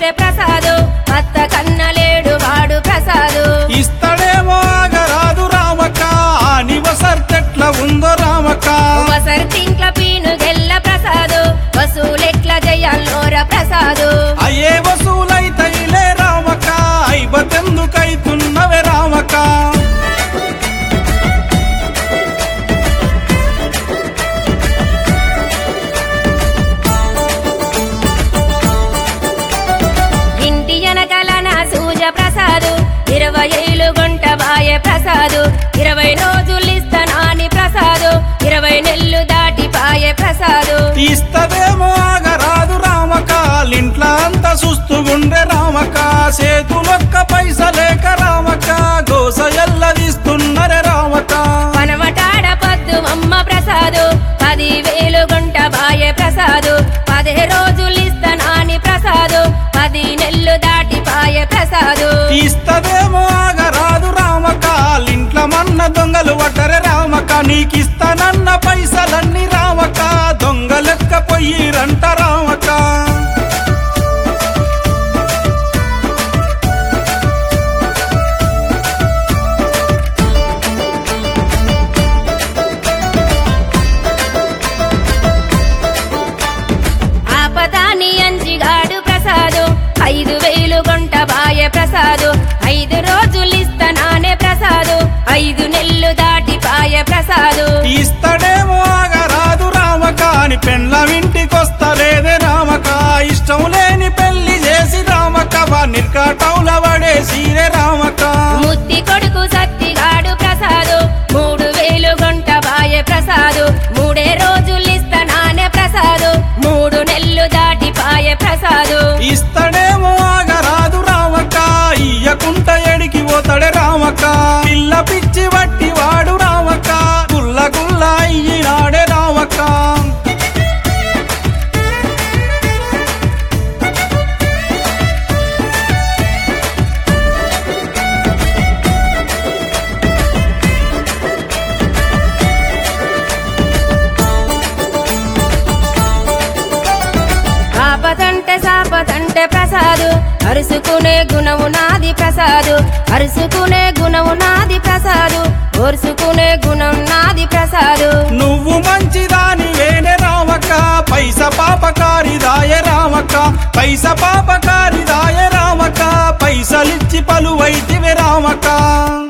వేరే ప్రసాదు అత్త కన్నలేడు వాడు ప్రసాదు ఇస్తడేమో ఆగరాదు రామక్క ఆ నివసర్కెట్ల ఉందో రామక్క వసరి తింట్ల పీను గెల్ల ప్రసాదు వసూలెట్ల జయాల్లోర ప్రసాదు అయ్యే వసూలైతైలే రామక్క ఐబతెందుకైతున్నవే రామక్క ఇంటి వెనకల నా సూజ ప్రసాదు ఇరవై ఏళ్ళు గుంట బాయ ప్రసాదు ఇరవై రోజులు ఇస్తనాని ప్రసాదు ఇరవై నెల్లు దాటి పాయ ప్రసాదు ఇస్తదేమో ఆగరాదు రామక ఇంట్ల అంత సుస్తుగుండే రామక చేతులొక్క పైసలేక రామక గోస ఎల్లదిస్తున్నరే రామక పనవటాడ పద్దు అమ్మ ప్రసాదు పది వేలు గుంట బాయ ప్రసాదు పదే రోజులు ఇస్తనాని ప్రసాదు పది నెల్లు దాటి పాయ ప్రసాదు ఇస్తదేమో ఆగరాదు రామక ఇంట్ల మన్న దొంగలు వట్టరే రామక నీకిస్తానన్న పైసలన్నీ రామక దొంగలెక్క పొయ్యిరంట రామక ఆపదాని అంజిగాడు ప్రసాదు ఐదు వేలు గుంట బాయ ప్రసాదు ఐదు రోజులు ఇస్తనానే ప్రసాదు ఐదు నెల్లు దాటి పాయ ప్రసాదు ఇస్తడేమో ఆగరాదు రామక అని పెండ్ల ఇంటికొస్తలేదే రామక ఇష్టం లేని పెళ్లి చేసి రామక వా నిర్కాటంల పడేసిరే రామక ముత్తి కొడుకు సత్తిగాడు ప్రసాదు మూడు వేలు గుంట బాయ ప్రసాదు మూడే రోజులు ఇస్తనానే ప్రసాదు మూడు నెల్లు దాటి పాయ ప్రసాదు ఇస్తడేమో ఆగరాదు రామక ఇయ్యకుంట ఎడికి పోతాడే రామక పిల్ల పిచ్చి వట్టి వాడు రామక గుల్ల గుల్ల అయ్యినాడే రామక ఆపదంటే సాపదంటే ప్రసాదు అరుసుకునే గుణము నాది ప్రసాదు అరుసుకునే గుణము నాది ప్రసాదు ఒరుసుకునే గుణం నాది ప్రసాదు నువ్వు మంచిదాని వేనే రామక పైస పాపకారిదాయ రామక పైస పాపకారిదాయ రామక పైసలిచ్చి పలువైతివే రామక